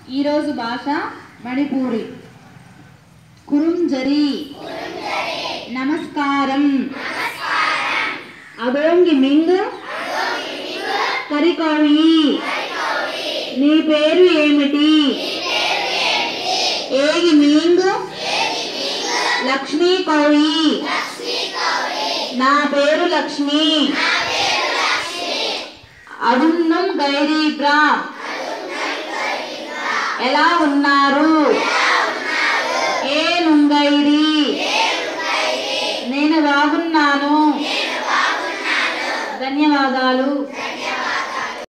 ఈరోజు భాష మణిపూరి కురుంజరి నమస్కారం అదోంగి మింగ్ కరికవి నీ పేరు ఏమిటి ఏగి మింగ్ లక్ష్మీ కౌయి నా పేరు లక్ష్మి అడున్నం గైరీబ్రా ఎలా ఉన్నారు ఏ నుంగైరి నేను బాగున్నాను ధన్యవాదాలు